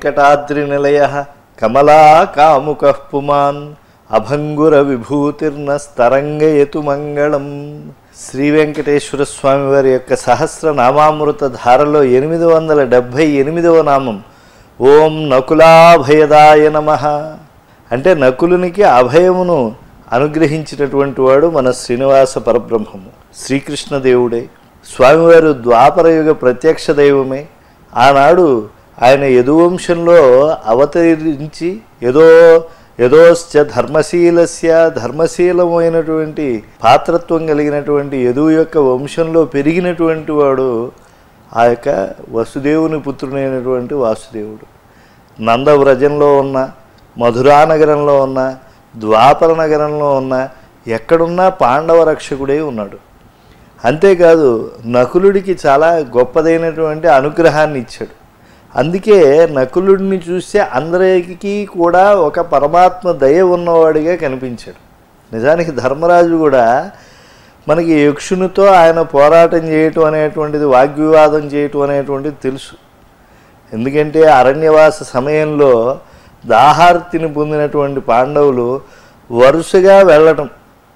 శ్రీవేంకటాద్రినిలయ కమలా కాముక పుమాన్ అభంగుర విభూతిర్న స్తరంగయతు మంగళం శ్రీ వెంకటేశ్వర స్వామి వారి యొక్క సహస్ర నామామృత ధారలో ఎనిమిది వందల డెబ్భై ఎనిమిదవ నామం ఓం నకులాభయదాయ నమ అంటే నకులునికి అభయమును అనుగ్రహించినటువంటి వాడు మన శ్రీనివాస పరబ్రహ్మము శ్రీకృష్ణదేవుడే స్వామివారు ద్వాపరయుగ ప్రత్యక్ష దైవమే ఆనాడు ఆయన యదువంశంలో అవతరించి ఏదో యదోశ్చ ధర్మశీలస్య ధర్మశీలమైనటువంటి పాత్రత్వం కలిగినటువంటి యదువు యొక్క వంశంలో పెరిగినటువంటి వాడు ఆ యొక్క వసుదేవుని పుత్రుడైనటువంటి వాసుదేవుడు నందవ్రజంలో ఉన్న మధురా నగరంలో ఉన్న ద్వాపర నగరంలో ఉన్న ఎక్కడున్నా పాండవ రక్షకుడై ఉన్నాడు అంతేకాదు నకులుడికి చాలా గొప్పదైనటువంటి అనుగ్రహాన్ని ఇచ్చాడు అందుకే నకులుడిని చూస్తే అందరికి కూడా ఒక పరమాత్మ దయ ఉన్నవాడిగా కనిపించాడు నిజానికి ధర్మరాజు కూడా మనకి యక్షునితో ఆయన పోరాటం చేయటం అనేటువంటిది వాగ్వివాదం చేయటం అనేటువంటిది తెలుసు ఎందుకంటే అరణ్యవాస సమయంలో దాహార్తిని పొందినటువంటి పాండవులు వరుసగా వెళ్ళటం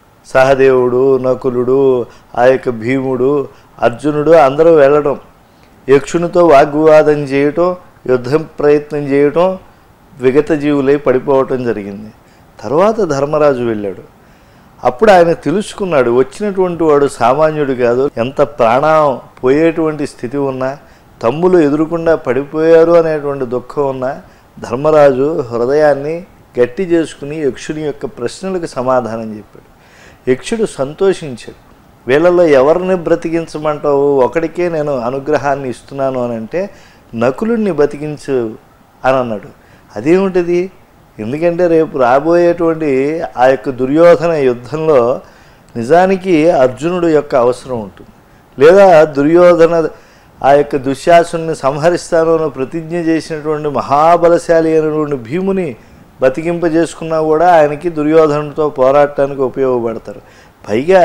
సహదేవుడు నకులుడు ఆ యొక్క భీముడు అర్జునుడు అందరూ వెళ్ళడం యక్షునితో వాగ్వివాదం చేయటం యుద్ధం ప్రయత్నం చేయటం విగత జీవులై పడిపోవటం జరిగింది తర్వాత ధర్మరాజు వెళ్ళాడు అప్పుడు ఆయన తెలుసుకున్నాడు వచ్చినటువంటి వాడు సామాన్యుడు కాదు ఎంత ప్రాణం పోయేటువంటి స్థితి ఉన్నా తమ్ములు ఎదురుకుండా పడిపోయారు అనేటువంటి దుఃఖం ఉన్నా ధర్మరాజు హృదయాన్ని గట్టి చేసుకుని యక్షుని యొక్క ప్రశ్నలకు సమాధానం చెప్పాడు యక్షుడు సంతోషించాడు వీళ్ళలో ఎవరిని బ్రతికించమంటావు ఒకడికే నేను అనుగ్రహాన్ని ఇస్తున్నాను అని అంటే నకులుడిని బతికించు అని అన్నాడు అదేమిటిది ఎందుకంటే రేపు రాబోయేటువంటి ఆ యొక్క దుర్యోధన యుద్ధంలో నిజానికి అర్జునుడు యొక్క అవసరం ఉంటుంది లేదా దుర్యోధన ఆ యొక్క దుశ్శాసుని సంహరిస్తాను అని ప్రతిజ్ఞ చేసినటువంటి మహాబలశాలి అయినటువంటి భీముని బతికింపజేసుకున్నా కూడా ఆయనకి దుర్యోధనతో పోరాడటానికి ఉపయోగపడతారు పైగా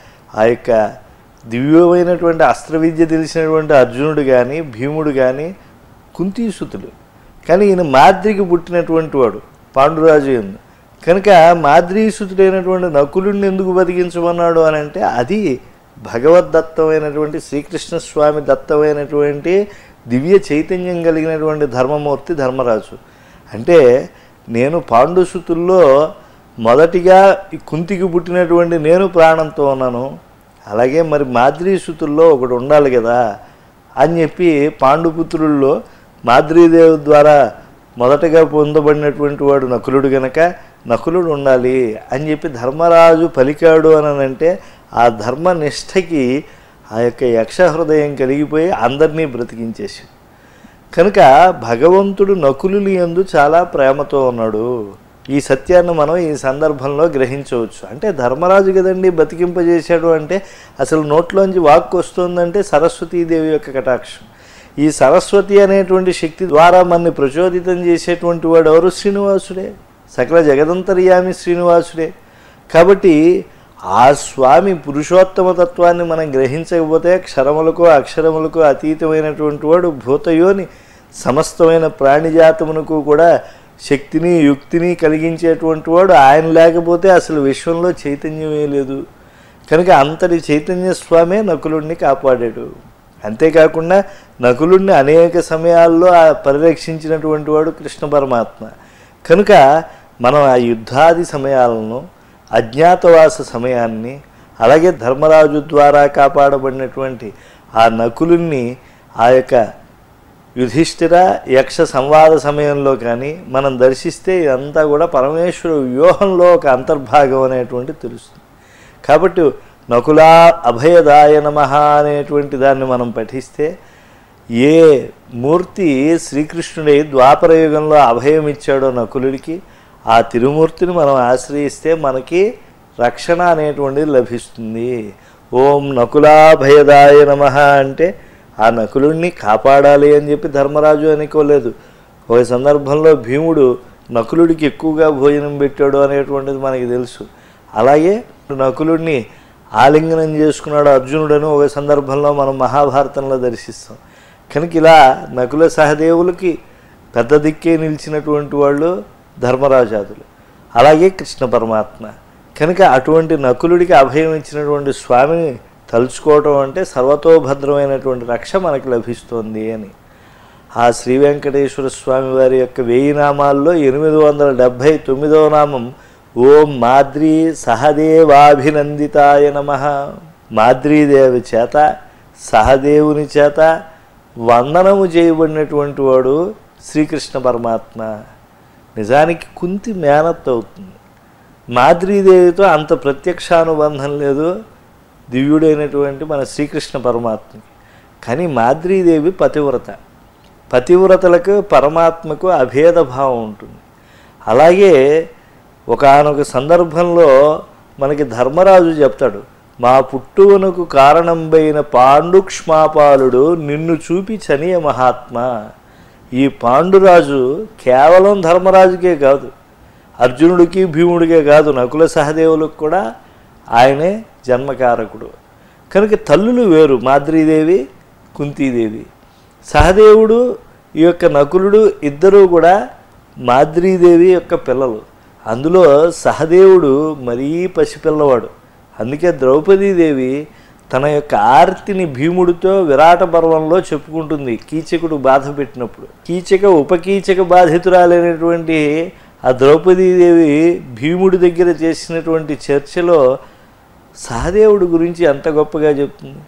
ఆ యొక్క దివ్యమైనటువంటి అస్త్ర విద్య తెలిసినటువంటి అర్జునుడు కానీ భీముడు కానీ కుంతీసుతులు కానీ ఈయన మాద్రికి పుట్టినటువంటి వాడు పాండురాజు ఎందు కనుక మాద్రీసుతుడైనటువంటి నకులుడిని ఎందుకు బతికించమన్నాడు అని అంటే అది భగవద్దత్తమైనటువంటి శ్రీకృష్ణ స్వామి దత్తమైనటువంటి దివ్య చైతన్యం కలిగినటువంటి ధర్మమూర్తి ధర్మరాజు అంటే నేను పాండుసుతుల్లో మొదటిగా ఈ కుంతికి పుట్టినటువంటి నేను ప్రాణంతో ఉన్నాను అలాగే మరి మాద్రీసుతుల్లో ఒకడు ఉండాలి కదా అని చెప్పి పాండుపుత్రుల్లో మాద్రీదేవి ద్వారా మొదటగా పొందబడినటువంటి వాడు నకులుడు గనక నకులుడు ఉండాలి అని చెప్పి ధర్మరాజు పలికాడు అని అంటే ఆ ధర్మనిష్టకి ఆ యొక్క యక్ష హృదయం కలిగిపోయి అందరినీ బ్రతికించేసి కనుక భగవంతుడు నకులుని యందు చాలా ప్రేమతో ఉన్నాడు ఈ సత్యాన్ని మనం ఈ సందర్భంలో గ్రహించవచ్చు అంటే ధర్మరాజు కదండి బతికింపజేశాడు అంటే అసలు నోట్లోంచి వాక్కు వస్తుందంటే సరస్వతీదేవి యొక్క కటాక్షం ఈ సరస్వతి అనేటువంటి శక్తి ద్వారా మనని ప్రచోదితం చేసేటువంటి వాడు ఎవరు శ్రీనివాసుడే సకల జగదంతర్యామి శ్రీనివాసుడే కాబట్టి ఆ స్వామి పురుషోత్తమ తత్వాన్ని మనం గ్రహించకపోతే క్షరములకు అక్షరములకు అతీతమైనటువంటి వాడు భూతయోని సమస్తమైన ప్రాణిజాతమునకు కూడా శక్తిని యుక్తిని కలిగించేటువంటి వాడు ఆయన లేకపోతే అసలు విశ్వంలో చైతన్యమే లేదు కనుక అంతటి చైతన్య స్వామే నకులుడిని కాపాడాడు అంతేకాకుండా నకులుడిని అనేక సమయాల్లో ఆ పరిరక్షించినటువంటి వాడు కృష్ణ పరమాత్మ కనుక మనం ఆ యుద్ధాది సమయాలను అజ్ఞాతవాస సమయాన్ని అలాగే ధర్మరాజు ద్వారా కాపాడబడినటువంటి ఆ నకులుని ఆ యొక్క యుధిష్ఠిర యక్ష సంవాద సమయంలో కానీ మనం దర్శిస్తే ఇదంతా కూడా పరమేశ్వర వ్యూహంలో ఒక అంతర్భాగం అనేటువంటి తెలుస్తుంది కాబట్టి నకులా అభయదాయ నమ అనేటువంటి దాన్ని మనం పఠిస్తే ఏ మూర్తి శ్రీకృష్ణుడి ద్వాపర యుగంలో అభయం ఇచ్చాడో నకులుడికి ఆ తిరుమూర్తిని మనం ఆశ్రయిస్తే మనకి రక్షణ అనేటువంటిది లభిస్తుంది ఓం నకులాభయదాయ నమ అంటే ఆ నకులుడిని కాపాడాలి అని చెప్పి ధర్మరాజు అనుకోలేదు ఒక సందర్భంలో భీముడు నకులుడికి ఎక్కువగా భోజనం పెట్టాడు అనేటువంటిది మనకి తెలుసు అలాగే నకులుడిని ఆలింగనం చేసుకున్నాడు అర్జునుడని ఒక సందర్భంలో మనం మహాభారతంలో దర్శిస్తాం కనుక ఇలా నకుల సహదేవులకి పెద్ద దిక్కే నిలిచినటువంటి వాళ్ళు ధర్మరాజాదులు అలాగే కృష్ణ పరమాత్మ కనుక అటువంటి నకులుడికి అభయం ఇచ్చినటువంటి స్వామిని తలుచుకోవటం అంటే సర్వతోభద్రమైనటువంటి రక్ష మనకి లభిస్తోంది అని ఆ శ్రీ వెంకటేశ్వర స్వామి వారి యొక్క వెయ్యి నామాల్లో ఎనిమిది వందల డెబ్భై తొమ్మిదవ నామం ఓం మాద్రి సహదేవాభినందితాయ నమ మాద్రీదేవి చేత సహదేవుని చేత వందనము చేయబడినటువంటి వాడు శ్రీకృష్ణ పరమాత్మ నిజానికి కుంతి మేనత్ అవుతుంది మాద్రీదేవితో అంత ప్రత్యక్షానుబంధం లేదు దివ్యుడైనటువంటి మన శ్రీకృష్ణ పరమాత్మకి కానీ మాద్రీదేవి పతివ్రత పతివ్రతలకు పరమాత్మకు అభేద భావం ఉంటుంది అలాగే ఒకానొక సందర్భంలో మనకి ధర్మరాజు చెప్తాడు మా పుట్టువనకు కారణంబైన పాండుక్ష్మాపాలుడు నిన్ను చూపి చనియ మహాత్మా ఈ పాండురాజు కేవలం ధర్మరాజుకే కాదు అర్జునుడికి భీముడికే కాదు నకుల సహదేవులకు కూడా ఆయనే జన్మకారకుడు కనుక తల్లులు వేరు మాద్రీదేవి కుంతీదేవి సహదేవుడు ఈ యొక్క నకులుడు ఇద్దరూ కూడా మాద్రీదేవి యొక్క పిల్లలు అందులో సహదేవుడు మరీ పసిపిల్లవాడు అందుకే ద్రౌపదీదేవి తన యొక్క ఆర్తిని భీముడితో విరాట పర్వంలో చెప్పుకుంటుంది కీచకుడు బాధ పెట్టినప్పుడు కీచక ఉపకీచక బాధితురాలైనటువంటి ఆ ద్రౌపదీదేవి భీముడి దగ్గర చేసినటువంటి చర్చలో సహదేవుడి గురించి ఎంత గొప్పగా చెప్తుంది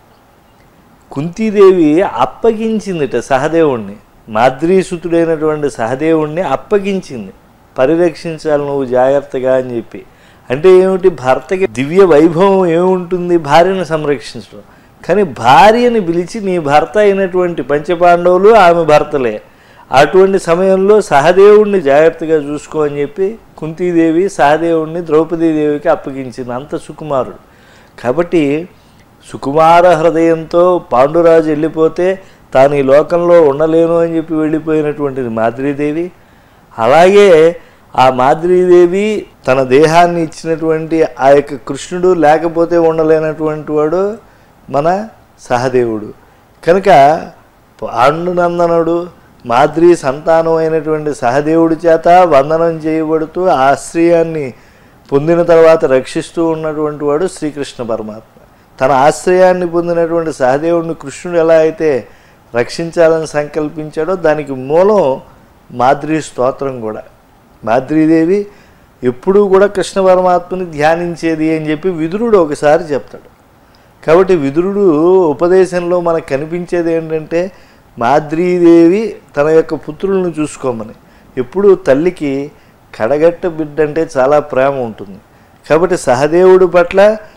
కుంతీదేవి అప్పగించిందిట సహదేవుణ్ణి మాద్రీసుతుడైనటువంటి సహదేవుణ్ణి అప్పగించింది పరిరక్షించాలి నువ్వు జాగ్రత్తగా అని చెప్పి అంటే ఏమిటి భర్తకి దివ్య వైభవం ఏముంటుంది భార్యను సంరక్షించడం కానీ భార్యని పిలిచి నీ భర్త అయినటువంటి పంచపాండవులు ఆమె భర్తలే అటువంటి సమయంలో సహదేవుణ్ణి జాగ్రత్తగా చూసుకో అని చెప్పి కుంతీదేవి సహదేవుణ్ణి ద్రౌపదీదేవికి అప్పగించింది అంత సుకుమారుడు కాబట్టి సుకుమార హృదయంతో పాండురాజు వెళ్ళిపోతే తాను ఈ లోకంలో ఉండలేను అని చెప్పి వెళ్ళిపోయినటువంటిది మాద్రీదేవి అలాగే ఆ మాద్రీదేవి తన దేహాన్ని ఇచ్చినటువంటి ఆ యొక్క కృష్ణుడు లేకపోతే ఉండలేనటువంటి వాడు మన సహదేవుడు కనుక పాండునందనుడు మాద్రి సంతానం అయినటువంటి సహదేవుడి చేత వందనం చేయబడుతూ ఆశ్రయాన్ని పొందిన తర్వాత రక్షిస్తూ ఉన్నటువంటి వాడు శ్రీకృష్ణ పరమాత్మ తన ఆశ్రయాన్ని పొందినటువంటి సహదేవుడిని కృష్ణుడు ఎలా అయితే రక్షించాలని సంకల్పించాడో దానికి మూలం మాద్రి స్తోత్రం కూడా మాద్రీదేవి ఎప్పుడూ కూడా కృష్ణ పరమాత్మని ధ్యానించేది అని చెప్పి విదురుడు ఒకసారి చెప్తాడు కాబట్టి విదురుడు ఉపదేశంలో మనకు కనిపించేది ఏంటంటే మాద్రీదేవి తన యొక్క పుత్రులను చూసుకోమని ఎప్పుడు తల్లికి కడగట్ట బిడ్డ అంటే చాలా ప్రేమ ఉంటుంది కాబట్టి సహదేవుడి పట్ల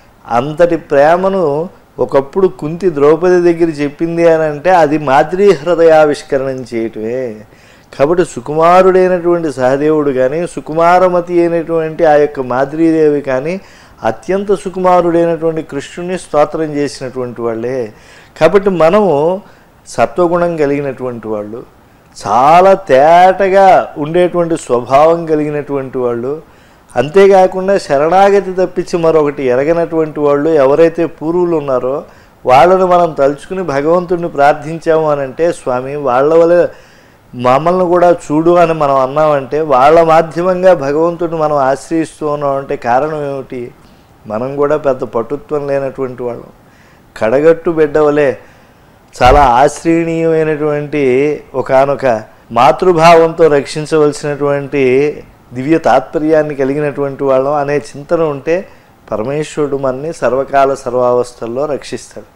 అంతటి ప్రేమను ఒకప్పుడు కుంతి ద్రౌపది దగ్గర చెప్పింది అని అంటే అది మాద్రీ హృదయావిష్కరణం చేయటమే కాబట్టి సుకుమారుడైనటువంటి సహదేవుడు కానీ సుకుమారమతి అయినటువంటి ఆ యొక్క మాద్రీదేవి కానీ అత్యంత సుకుమారుడైనటువంటి కృష్ణుని స్తోత్రం చేసినటువంటి వాళ్ళే కాబట్టి మనము సత్వగుణం కలిగినటువంటి వాళ్ళు చాలా తేటగా ఉండేటువంటి స్వభావం కలిగినటువంటి వాళ్ళు అంతేకాకుండా శరణాగతి తప్పించి మరొకటి ఎరగనటువంటి వాళ్ళు ఎవరైతే పూర్వులు ఉన్నారో వాళ్ళను మనం తలుచుకుని భగవంతుడిని ప్రార్థించాము అని అంటే స్వామి వాళ్ళ వల్ల మమ్మల్ని కూడా చూడు అని మనం అన్నామంటే వాళ్ళ మాధ్యమంగా భగవంతుడిని మనం ఆశ్రయిస్తూ ఉన్నామంటే కారణం ఏమిటి మనం కూడా పెద్ద పటుత్వం లేనటువంటి వాళ్ళం కడగట్టు బిడ్డ వలె చాలా ఆశ్రయణీయమైనటువంటి ఒకానొక మాతృభావంతో రక్షించవలసినటువంటి దివ్య తాత్పర్యాన్ని కలిగినటువంటి వాళ్ళం అనే చింతన ఉంటే పరమేశ్వరుడు మనని సర్వకాల సర్వావస్థల్లో రక్షిస్తాడు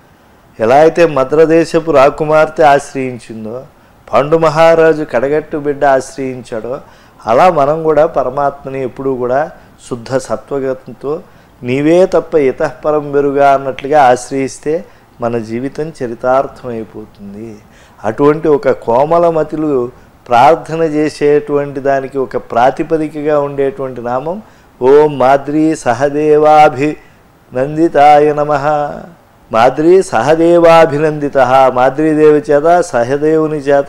ఎలా అయితే మద్రదేశపు రాకుమార్తె ఆశ్రయించిందో పాండు మహారాజు కడగట్టు బిడ్డ ఆశ్రయించాడో అలా మనం కూడా పరమాత్మని ఎప్పుడూ కూడా శుద్ధ సత్వగతంతో నీవే తప్ప ఇతఃపరం బెరుగా అన్నట్లుగా ఆశ్రయిస్తే మన జీవితం చరితార్థమైపోతుంది అటువంటి ఒక కోమలమతులు ప్రార్థన చేసేటువంటి దానికి ఒక ప్రాతిపదికగా ఉండేటువంటి నామం ఓం మాద్రి సహదేవాభి నందితాయ నమ మాద్రి సహదేవాభినందిత మాద్రీదేవి చేత సహదేవుని చేత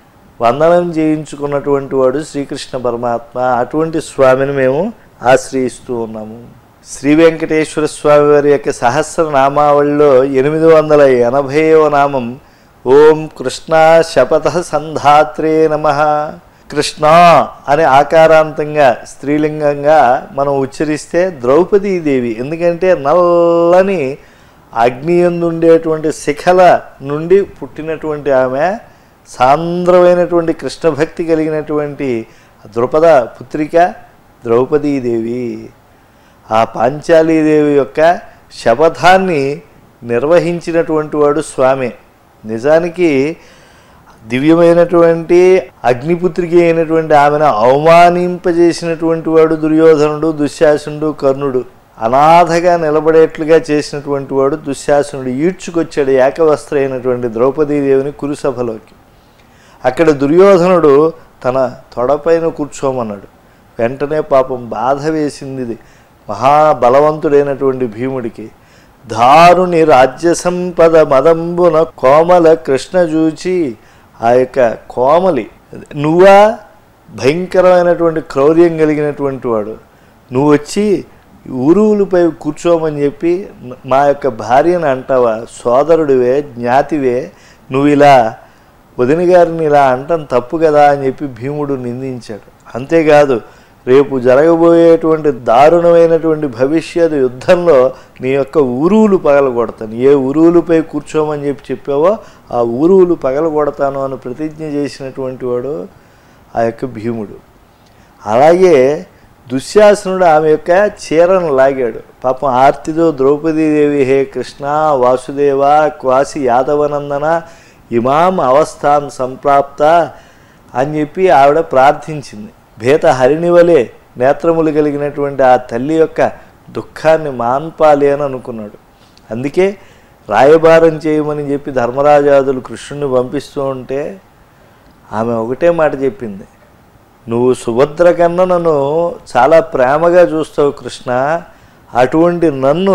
వందనం చేయించుకున్నటువంటి వాడు శ్రీకృష్ణ పరమాత్మ అటువంటి స్వామిని మేము ఆశ్రయిస్తూ ఉన్నాము శ్రీ వెంకటేశ్వర స్వామి వారి యొక్క సహస్ర నామావళిలో ఎనిమిది వందల ఎనభైవ నామం ఓం కృష్ణ శపథ సంధాత్రే నమ కృష్ణ అనే ఆకారాంతంగా స్త్రీలింగంగా మనం ఉచ్చరిస్తే ద్రౌపదీదేవి ఎందుకంటే నల్లని అగ్ని యందు ఉండేటువంటి శిఖల నుండి పుట్టినటువంటి ఆమె సాంద్రమైనటువంటి కృష్ణభక్తి కలిగినటువంటి ద్రుపద పుత్రిక ద్రౌపదీదేవి ఆ పాంచాలీదేవి యొక్క శపథాన్ని నిర్వహించినటువంటి వాడు స్వామి నిజానికి దివ్యమైనటువంటి అగ్నిపుత్రిక అయినటువంటి ఆమెను అవమానింపజేసినటువంటి వాడు దుర్యోధనుడు దుశ్శాసనుడు కర్ణుడు అనాథగా నిలబడేట్లుగా చేసినటువంటి వాడు దుశ్శాసనుడు ఈడ్చుకొచ్చాడు ఏకవస్త్ర అయినటువంటి ద్రౌపదీదేవిని కురుసభలోకి అక్కడ దుర్యోధనుడు తన తొడపైన కూర్చోమన్నాడు వెంటనే పాపం బాధ వేసింది ఇది మహాబలవంతుడైనటువంటి భీముడికి దారుని రాజ్య సంపద మదంబున కోమల కృష్ణ చూచి ఆ యొక్క కోమలి నువ్వా భయంకరమైనటువంటి క్రౌర్యం కలిగినటువంటి వాడు నువ్వు వచ్చి ఊరువులపై కూర్చోమని చెప్పి మా యొక్క భార్యను అంటావా సోదరుడివే జ్ఞాతివే నువ్వు ఇలా వదిన గారిని ఇలా అంటం తప్పు కదా అని చెప్పి భీముడు నిందించాడు అంతేకాదు రేపు జరగబోయేటువంటి దారుణమైనటువంటి భవిష్యత్ యుద్ధంలో నీ యొక్క ఉరువులు పగలగొడతాను ఏ ఉరువులపై కూర్చోమని చెప్పి చెప్పావో ఆ ఉరువులు పగలగొడతాను అని ప్రతిజ్ఞ చేసినటువంటి వాడు ఆ యొక్క భీముడు అలాగే దుశ్శాసనుడు ఆమె యొక్క చీరను లాగాడు పాపం ఆర్తితో ద్రౌపదీదేవి హే కృష్ణ వాసుదేవ క్వాసి యాదవనందన ఇమాం అవస్థాన్ సంప్రాప్త అని చెప్పి ఆవిడ ప్రార్థించింది భేత హరిణి వలె నేత్రములు కలిగినటువంటి ఆ తల్లి యొక్క దుఃఖాన్ని మాన్పాలి అని అనుకున్నాడు అందుకే రాయబారం చేయమని చెప్పి ధర్మరాజాదులు కృష్ణుని పంపిస్తూ ఉంటే ఆమె ఒకటే మాట చెప్పింది నువ్వు సుభద్ర కన్నా నన్ను చాలా ప్రేమగా చూస్తావు కృష్ణ అటువంటి నన్ను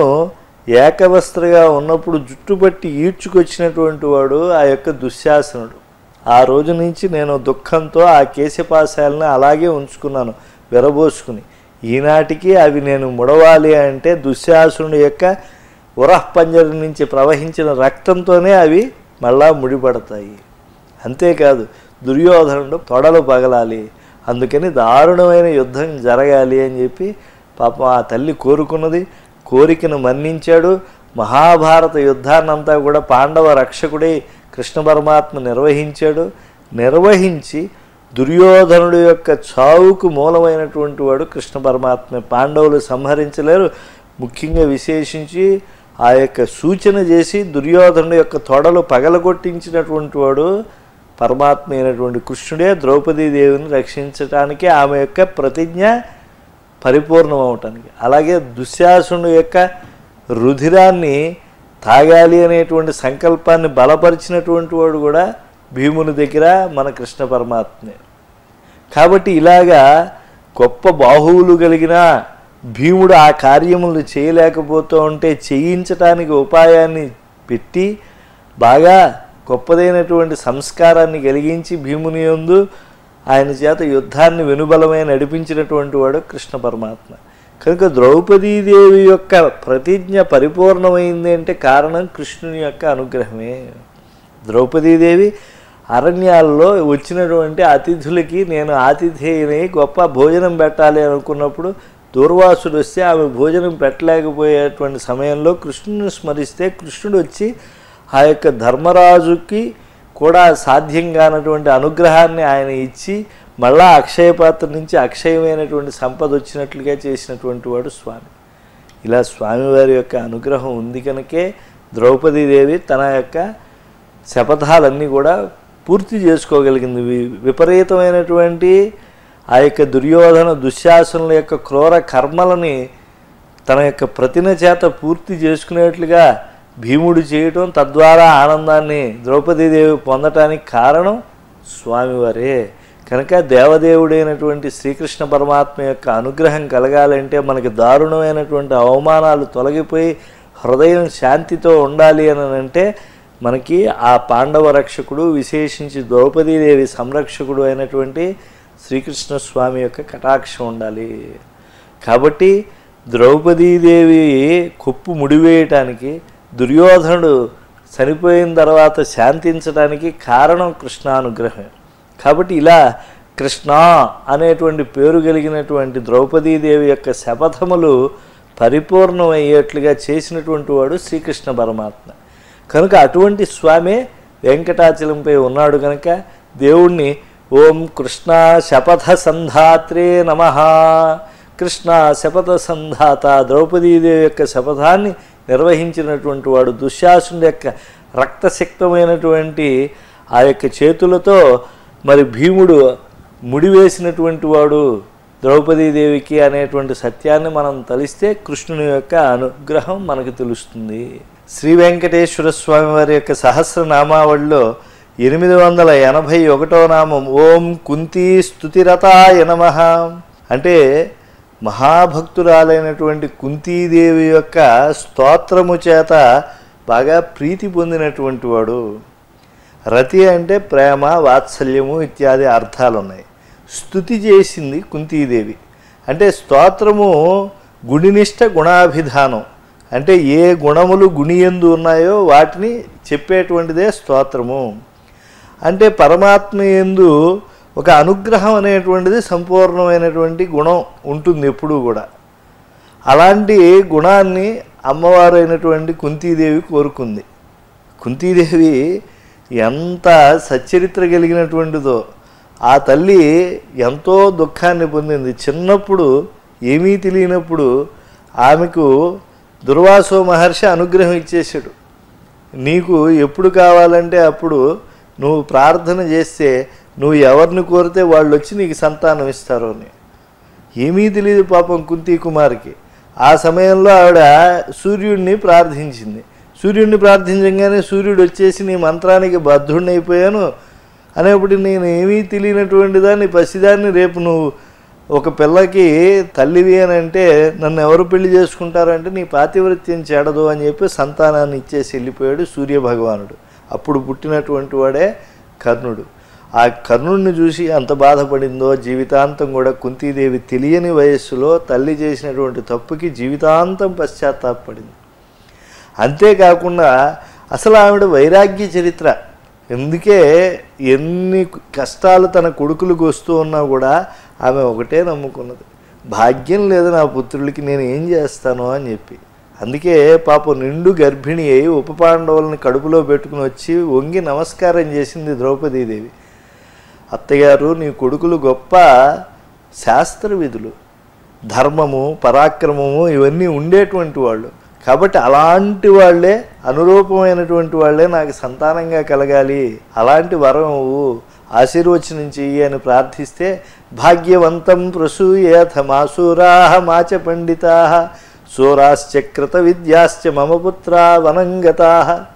ఏకవస్త్రగా ఉన్నప్పుడు జుట్టుపట్టి ఈడ్చుకొచ్చినటువంటి వాడు ఆ యొక్క దుశ్శాసనుడు ఆ రోజు నుంచి నేను దుఃఖంతో ఆ కేశపాశాలను అలాగే ఉంచుకున్నాను విరబోసుకుని ఈనాటికి అవి నేను ముడవాలి అంటే దుశ్శాసనుడి యొక్క ఉరహ్పంజరం నుంచి ప్రవహించిన రక్తంతోనే అవి మళ్ళా ముడిపడతాయి అంతేకాదు దుర్యోధనుడు తొడలు పగలాలి అందుకని దారుణమైన యుద్ధం జరగాలి అని చెప్పి పాపం ఆ తల్లి కోరుకున్నది కోరికను మన్నించాడు మహాభారత యుద్ధాన్నంతా కూడా పాండవ రక్షకుడై కృష్ణ పరమాత్మ నిర్వహించాడు నిర్వహించి దుర్యోధనుడు యొక్క చావుకు మూలమైనటువంటి వాడు కృష్ణ పరమాత్మ పాండవులు సంహరించలేరు ముఖ్యంగా విశేషించి ఆ యొక్క సూచన చేసి దుర్యోధనుడు యొక్క తొడలు పగలగొట్టించినటువంటి వాడు పరమాత్మ అయినటువంటి కృష్ణుడే ద్రౌపదీదేవిని రక్షించటానికి ఆమె యొక్క ప్రతిజ్ఞ పరిపూర్ణం అవటానికి అలాగే దుశ్శాసుని యొక్క రుధిరాన్ని తాగాలి అనేటువంటి సంకల్పాన్ని బలపరిచినటువంటి వాడు కూడా భీముని దగ్గర మన కృష్ణ పరమాత్మే కాబట్టి ఇలాగా గొప్ప బాహువులు కలిగిన భీముడు ఆ కార్యములు చేయలేకపోతూ ఉంటే చేయించటానికి ఉపాయాన్ని పెట్టి బాగా గొప్పదైనటువంటి సంస్కారాన్ని కలిగించి భీముని యందు ఆయన చేత యుద్ధాన్ని వెనుబలమై నడిపించినటువంటి వాడు కృష్ణ పరమాత్మ కనుక ద్రౌపదీదేవి యొక్క ప్రతిజ్ఞ పరిపూర్ణమైంది అంటే కారణం కృష్ణుని యొక్క అనుగ్రహమే ద్రౌపదీదేవి అరణ్యాల్లో వచ్చినటువంటి అతిథులకి నేను ఆతిథేయని గొప్ప భోజనం పెట్టాలి అనుకున్నప్పుడు దూర్వాసుడు వస్తే ఆమె భోజనం పెట్టలేకపోయేటువంటి సమయంలో కృష్ణుని స్మరిస్తే కృష్ణుడు వచ్చి ఆ యొక్క ధర్మరాజుకి కూడా సాధ్యం కానటువంటి అనుగ్రహాన్ని ఆయన ఇచ్చి మళ్ళా అక్షయపాత్ర నుంచి అక్షయమైనటువంటి సంపద వచ్చినట్లుగా చేసినటువంటి వాడు స్వామి ఇలా స్వామివారి యొక్క అనుగ్రహం ఉంది కనుకే ద్రౌపదీదేవి తన యొక్క శపథాలన్నీ కూడా పూర్తి చేసుకోగలిగింది వి- విపరీతమైనటువంటి ఆ యొక్క దుర్యోధన దుశ్శాసనుల యొక్క క్రూర కర్మలని తన యొక్క ప్రతిన చేత పూర్తి చేసుకునేట్లుగా భీముడు చేయటం తద్వారా ఆనందాన్ని ద్రౌపదీదేవి పొందటానికి కారణం స్వామివారే కనుక దేవదేవుడైనటువంటి శ్రీకృష్ణ పరమాత్మ యొక్క అనుగ్రహం కలగాలంటే మనకి దారుణమైనటువంటి అవమానాలు తొలగిపోయి హృదయం శాంతితో ఉండాలి అని అంటే మనకి ఆ పాండవ రక్షకుడు విశేషించి ద్రౌపదీదేవి సంరక్షకుడు అయినటువంటి శ్రీకృష్ణ స్వామి యొక్క కటాక్షం ఉండాలి కాబట్టి ద్రౌపదీదేవి కొప్పు ముడివేయటానికి దుర్యోధనుడు చనిపోయిన తర్వాత శాంతించడానికి కారణం కృష్ణానుగ్రహం కాబట్టి ఇలా కృష్ణ అనేటువంటి పేరు కలిగినటువంటి ద్రౌపదీదేవి యొక్క శపథములు పరిపూర్ణమయ్యేట్లుగా చేసినటువంటి వాడు శ్రీకృష్ణ పరమాత్మ కనుక అటువంటి స్వామి వెంకటాచలంపై ఉన్నాడు కనుక దేవుణ్ణి ఓం కృష్ణ శపథ సంధాత్రే నమ కృష్ణ శపథ సంధాత ద్రౌపదీదేవి యొక్క శపథాన్ని నిర్వహించినటువంటి వాడు దుశ్శాసుని యొక్క రక్తశక్తమైనటువంటి ఆ యొక్క చేతులతో మరి భీముడు ముడివేసినటువంటి వాడు ద్రౌపదీదేవికి అనేటువంటి సత్యాన్ని మనం తలిస్తే కృష్ణుని యొక్క అనుగ్రహం మనకు తెలుస్తుంది శ్రీ వెంకటేశ్వర స్వామి వారి యొక్క సహస్రనామావళిలో ఎనిమిది వందల ఎనభై ఒకటో నామం ఓం కుంతీ స్తుతిరతాయ నమ అంటే మహాభక్తురాలైనటువంటి కుంతీదేవి యొక్క స్తోత్రము చేత బాగా ప్రీతి పొందినటువంటి వాడు రతి అంటే ప్రేమ వాత్సల్యము ఇత్యాది అర్థాలు ఉన్నాయి స్తుతి చేసింది కుంతీదేవి అంటే స్తోత్రము గుణినిష్ట గుణాభిధానం అంటే ఏ గుణములు గుణియందు ఉన్నాయో వాటిని చెప్పేటువంటిదే స్తోత్రము అంటే పరమాత్మ ఎందు ఒక అనుగ్రహం అనేటువంటిది సంపూర్ణమైనటువంటి గుణం ఉంటుంది ఎప్పుడూ కూడా అలాంటి గుణాన్ని అమ్మవారైనటువంటి కుంతీదేవి కోరుకుంది కుంతీదేవి ఎంత సచ్చరిత్ర కలిగినటువంటిదో ఆ తల్లి ఎంతో దుఃఖాన్ని పొందింది చిన్నప్పుడు ఏమీ తెలియనప్పుడు ఆమెకు దుర్వాసో మహర్షి అనుగ్రహం ఇచ్చేసాడు నీకు ఎప్పుడు కావాలంటే అప్పుడు నువ్వు ప్రార్థన చేస్తే నువ్వు ఎవరిని కోరితే వాళ్ళు వచ్చి నీకు సంతానం ఇస్తారు అని ఏమీ తెలియదు పాపం కుంతి కుమార్కి ఆ సమయంలో ఆవిడ సూర్యుడిని ప్రార్థించింది సూర్యుడిని ప్రార్థించగానే సూర్యుడు వచ్చేసి నీ మంత్రానికి బద్ధుడినైపోయాను అనేప్పుడు నేను ఏమీ తెలియనటువంటి దాన్ని పసిదాన్ని రేపు నువ్వు ఒక పిల్లకి తల్లివి అని అంటే నన్ను ఎవరు పెళ్లి చేసుకుంటారంటే నీ పాతివృత్యం చెడదు అని చెప్పి సంతానాన్ని ఇచ్చేసి వెళ్ళిపోయాడు సూర్య భగవానుడు అప్పుడు పుట్టినటువంటి వాడే కర్ణుడు ఆ కర్ణుడిని చూసి ఎంత బాధపడిందో జీవితాంతం కూడా కుంతీదేవి తెలియని వయస్సులో తల్లి చేసినటువంటి తప్పుకి జీవితాంతం పశ్చాత్తాపడింది అంతేకాకుండా అసలు ఆవిడ వైరాగ్య చరిత్ర ఎందుకే ఎన్ని కష్టాలు తన కొడుకులకు వస్తూ ఉన్నా కూడా ఆమె ఒకటే నమ్ముకున్నది భాగ్యం లేదు నా పుత్రులకి నేను ఏం చేస్తాను అని చెప్పి అందుకే పాపం నిండు గర్భిణి అయి ఉప పాండవులని కడుపులో పెట్టుకుని వచ్చి వంగి నమస్కారం చేసింది ద్రౌపదీదేవి అత్తగారు నీ కొడుకులు గొప్ప శాస్త్ర విధులు ధర్మము పరాక్రమము ఇవన్నీ ఉండేటువంటి వాళ్ళు కాబట్టి అలాంటి వాళ్ళే అనురూపమైనటువంటి వాళ్ళే నాకు సంతానంగా కలగాలి అలాంటి వరం ఇవ్వు, ఆశీర్వచనం చెయ్యి అని ప్రార్థిస్తే భాగ్యవంతం ప్రసూయేథ మాసూరా మాచ పండితా సూరాశ్చక్రత విద్యాశ్చ మమ పుత్రా వనంగతా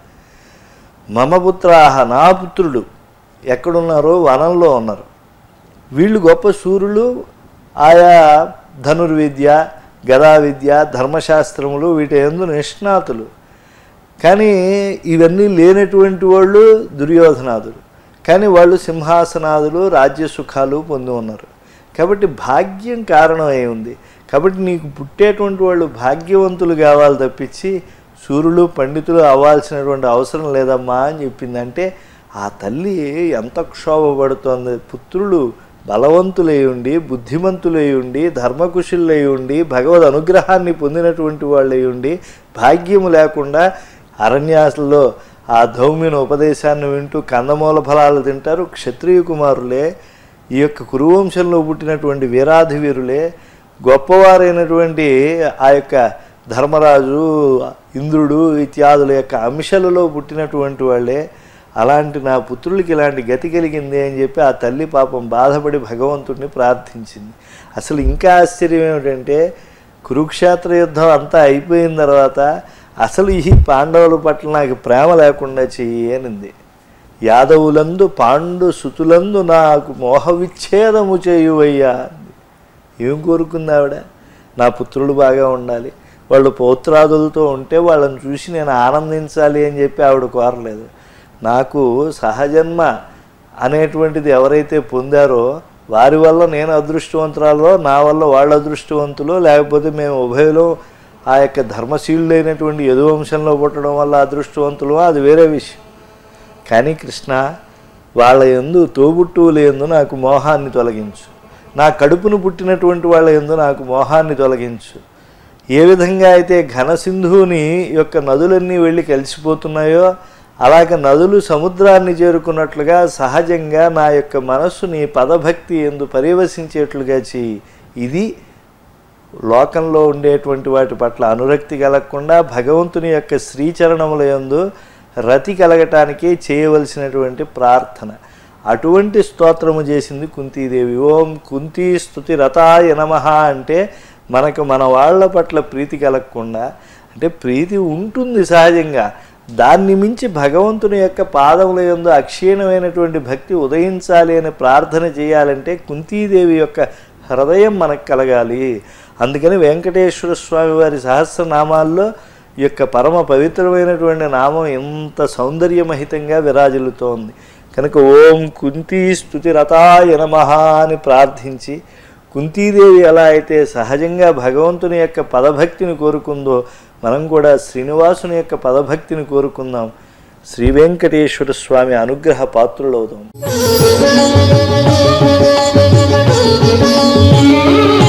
మమ పుత్రాహ నా పుత్రుడు ఎక్కడున్నారో వనంలో ఉన్నారు వీళ్ళు గొప్ప సూర్యులు ఆయా ధనుర్విద్య గదా విద్య ధర్మశాస్త్రములు వీటి ఎందు నిష్ణాతులు కానీ ఇవన్నీ లేనటువంటి వాళ్ళు దుర్యోధనాదులు కానీ వాళ్ళు సింహాసనాదులు రాజ్య సుఖాలు పొంది ఉన్నారు కాబట్టి భాగ్యం కారణం అయి ఉంది కాబట్టి నీకు పుట్టేటువంటి వాళ్ళు భాగ్యవంతులు కావాలి తప్పించి సూర్యులు పండితులు అవ్వాల్సినటువంటి అవసరం లేదమ్మా అని చెప్పిందంటే ఆ తల్లి ఎంత క్షోభపడుతోంది పుత్రులు బలవంతులై ఉండి బుద్ధిమంతులై ఉండి ధర్మకుశులై ఉండి భగవద్ అనుగ్రహాన్ని పొందినటువంటి వాళ్ళై ఉండి భాగ్యము లేకుండా అరణ్యాసల్లో ఆ ధౌమ్యుని ఉపదేశాన్ని వింటూ కందమూల ఫలాలు తింటారు క్షత్రియ కుమారులే ఈ యొక్క కురువంశంలో పుట్టినటువంటి వీరాధి వీరులే గొప్పవారైనటువంటి ఆ యొక్క ధర్మరాజు ఇంద్రుడు ఇత్యాదుల యొక్క అంశాలలో పుట్టినటువంటి వాళ్ళే అలాంటి నా పుత్రులకి ఇలాంటి గతి కలిగింది అని చెప్పి ఆ తల్లి పాపం బాధపడి భగవంతుడిని ప్రార్థించింది అసలు ఇంకా ఆశ్చర్యం ఏమిటంటే కురుక్షేత్ర యుద్ధం అంతా అయిపోయిన తర్వాత అసలు ఈ పాండవుల పట్ల నాకు ప్రేమ లేకుండా చెయ్యి అనింది యాదవులందు పాండు సుతులందు నాకు మోహ విచ్ఛేదము చేయువయ్యా అంది ఏం కోరుకుంది ఆవిడ నా పుత్రులు బాగా ఉండాలి వాళ్ళు పౌత్రాదులతో ఉంటే వాళ్ళని చూసి నేను ఆనందించాలి అని చెప్పి ఆవిడ కోరలేదు నాకు సహజన్మ అనేటువంటిది ఎవరైతే పొందారో వారి వల్ల నేను అదృష్టవంతురాలో నా వల్ల వాళ్ళు అదృష్టవంతులు లేకపోతే మేము ఉభయలో ఆ యొక్క ధర్మశీలుడైనటువంటి యదువంశంలో పుట్టడం వల్ల అదృష్టవంతులు అది వేరే విషయం కానీ కృష్ణ వాళ్ళ యందు తోబుట్టువుల యందు నాకు మోహాన్ని తొలగించు నా కడుపును పుట్టినటువంటి వాళ్ళ యందు నాకు మోహాన్ని తొలగించు ఏ విధంగా అయితే ఘనసింధువుని యొక్క నదులన్నీ వెళ్ళి కలిసిపోతున్నాయో అలాగ నదులు సముద్రాన్ని చేరుకున్నట్లుగా సహజంగా నా యొక్క మనస్సు నీ పదభక్తి ఎందు పర్యవసించేట్లుగా చేయి ఇది లోకంలో ఉండేటువంటి వాటి పట్ల అనురక్తి కలగకుండా భగవంతుని యొక్క శ్రీచరణముల యందు రతి కలగటానికి చేయవలసినటువంటి ప్రార్థన అటువంటి స్తోత్రము చేసింది కుంతీదేవి ఓం కుంతీ స్తుతి రథాయ నమః అంటే మనకు మన వాళ్ళ పట్ల ప్రీతి కలగకుండా అంటే ప్రీతి ఉంటుంది సహజంగా దాన్ని మించి భగవంతుని యొక్క పాదముల యందు అక్షీణమైనటువంటి భక్తి ఉదయించాలి అని ప్రార్థన చేయాలంటే కుంతీదేవి యొక్క హృదయం మనకు కలగాలి అందుకని వెంకటేశ్వర స్వామి వారి సహస్రనామాల్లో ఈ యొక్క పరమ పవిత్రమైనటువంటి నామం ఎంత సౌందర్యమహితంగా విరాజిల్లుతోంది కనుక ఓం కుంతీ స్తుతి రథాయ నమః అని ప్రార్థించి కుంతీదేవి ఎలా అయితే సహజంగా భగవంతుని యొక్క పదభక్తిని కోరుకుందో మనం కూడా శ్రీనివాసుని యొక్క పదభక్తిని కోరుకుందాం శ్రీ వెంకటేశ్వర స్వామి అనుగ్రహ పాత్రులవుదాం Thank you.